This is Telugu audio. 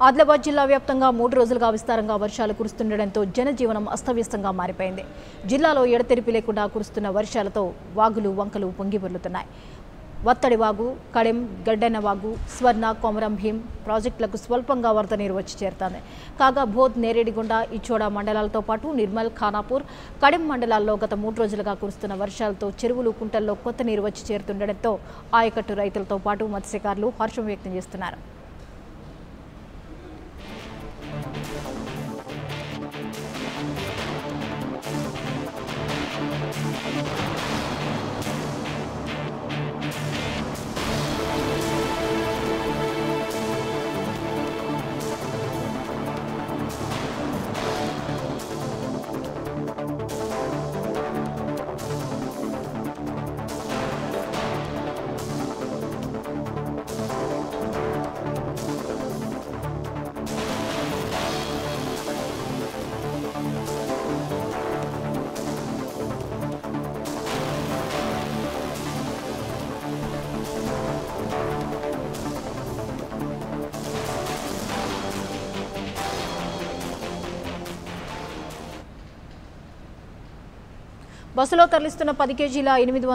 ఆదిలాబాద్ జిల్లా వ్యాప్తంగా మూడు రోజులుగా విస్తారంగా వర్షాలు కురుస్తుండటంతో జనజీవనం అస్తవ్యస్తంగా మారిపోయింది జిల్లాలో ఎడతెరిపి లేకుండా కురుస్తున్న వర్షాలతో వాగులు వంకలు పొంగిపొర్లుతున్నాయి వత్తడి వాగు కడెం గడ్డెన్న వాగు స్వర్ణ కొమరం భీం ప్రాజెక్టులకు స్వల్పంగా వరద నీరు వచ్చి చేరుతోంది కాగా బోధ్ నేరేడిగొండ ఇచ్చోడ మండలాలతో పాటు నిర్మల్ ఖానాపూర్ కడెం మండలాల్లో గత మూడు రోజులుగా కురుస్తున్న వర్షాలతో చెరువులు కుంటల్లో కొత్త నీరు వచ్చి చేరుతుండటంతో ఆయకట్టు రైతులతో పాటు మత్స్యకారులు హర్షం వ్యక్తం చేస్తున్నారు బస్సులో తరలిస్తున్న పది కేజీల ఎనిమిది